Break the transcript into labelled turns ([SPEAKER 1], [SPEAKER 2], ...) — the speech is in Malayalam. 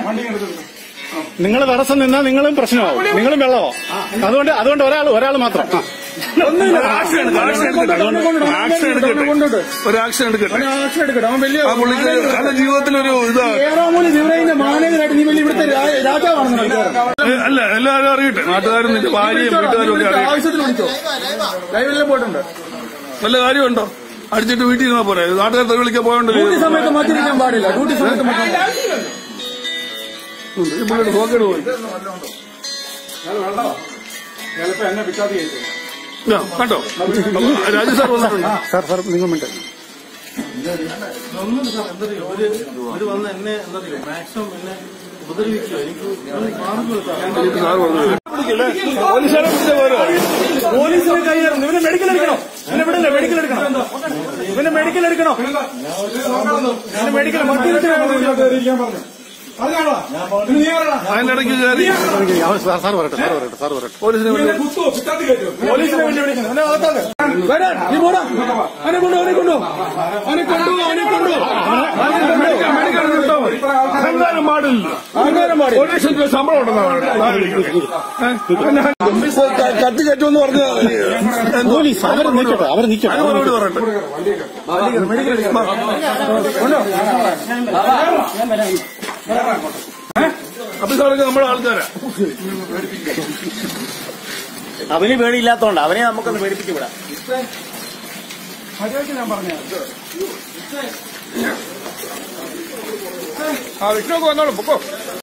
[SPEAKER 1] നിങ്ങൾ തടസ്സം നിന്നാൽ നിങ്ങളും പ്രശ്നമാവും നിങ്ങളും വെള്ളമോ അതുകൊണ്ട് അതുകൊണ്ട് ഒരാൾ ഒരാൾ മാത്രം ആ.
[SPEAKER 2] ആക്ഷൻ എടുക്കട്ടെ ആക്ഷൻ എടുക്കട്ടെ ആക്ഷൻ എടുക്കട്ടെ ഒരു ആക്ഷൻ എടുക്കട്ടെ
[SPEAKER 3] ആക്ഷൻ എടുക്കട്ടെ അവൻ വലിയ
[SPEAKER 2] ആ പുള്ളിക്ക് അല്ല ജീവിതത്തിലൊരു ഇതാ
[SPEAKER 3] ഏറാമൂലി ദിവരേന്റെ മാനേജരായിട്ട് നീ വലിയ ഇവിടുത്തെ രാ- രാജാവാണെന്ന് വിചാരം
[SPEAKER 2] ഏ, അല്ല എല്ലാവരും അറിയട്ടെ നാട്ടുകാരും നിന്റെ ഭാര്യയും വീട്ടുകാരും ഒക്കെ അറിയട്ടെ
[SPEAKER 3] ആവശ്യത്തിന് വിളിച്ചോ ലൈവിലെല്ലാം പോയിട്ടുണ്ട്
[SPEAKER 2] വല്ല കാര്യമുണ്ടോ അടിച്ചിട്ട് വീട്ടിൽ ഇരുന്നാ പോരെ നാട്ടുകാർ തെറി വിളിക്കാൻ പോയോണ്ടല്ലോ
[SPEAKER 3] ഡ്യൂട്ടി സമയത്ത് മദ്യപിക്കാൻ പാടില്ല ഡ്യൂട്ടി സമയത്ത് മദ്യം
[SPEAKER 2] ഈ പുള്ളിയുടെ പോക്കേട് പോയി
[SPEAKER 3] ചിലപ്പോ എന്നെ പിച്ചാത്തി
[SPEAKER 2] ആ, കണ്ടോ രാജു സാർ വന്നിട്ടുണ്ട്
[SPEAKER 1] സാർ സാർ നിങ്ങൾ മിണ്ടേ
[SPEAKER 4] അവര് വന്ന് എന്നെ എന്താ പറയുക മാക്സിമം എന്നെ ഉപദ്രവിക്കുക എനിക്ക്
[SPEAKER 2] സാർ വന്നു പോലീസുകാരെ വിളിച്ച പോരോ
[SPEAKER 1] പോലീസിനെ കൈയേറുന്നു ഇവന് മെഡിക്കൽ എടുക്കണോ ഇവനെ വിടല്ലേ മെഡിക്കൽ എടുക്കണോ ഇവന് മെഡിക്കൽ എടുക്കണോ ഇവന് മെഡിക്കൽ
[SPEAKER 2] അതിന്റെ ഇടയ്ക്ക് കയറി
[SPEAKER 1] സാർ വരട്ടെ സാർ വരട്ടെ സാർ വരട്ടെ
[SPEAKER 2] പോലീസിനെ വിളിച്ച്
[SPEAKER 1] പോലീസിനെ വേണ്ടി വിളിക്കണം ഇവനെ അകത്താക്ക്.
[SPEAKER 3] നീ പോടാ അവനെ കൊണ്ടു അവനെ കൊണ്ടു അവനെ കൊണ്ടു അവനെ കൊണ്ടു
[SPEAKER 2] മെഡിക്കൽ എടുത്താ മതി അഹങ്കാരം പാടില്ല
[SPEAKER 3] അഹങ്കാരം പാടി
[SPEAKER 2] ഒരു ലക്ഷം രൂപ ശമ്പളം ഉണ്ടെന്നാണ് കത്തി കയറ്റുമെന്ന് പറഞ്ഞ
[SPEAKER 1] പോലീസ് അവർ നിൽക്കട്ടെ അവർ നിൽക്കട്ടെ
[SPEAKER 2] അതിന് മറുപടി പറയട്ടെ അപ്പൊ സാറൊക്കെ നമ്മുടെ ആൾക്കാരാ
[SPEAKER 4] അവന് പേടിയില്ലാത്തോണ്ട് അവനെ നമുക്കൊന്ന് പേടിപ്പിച്ചു വിടാം
[SPEAKER 2] ആ വിഷ്ണുക്ക് വന്നോളൂ പൊക്കോ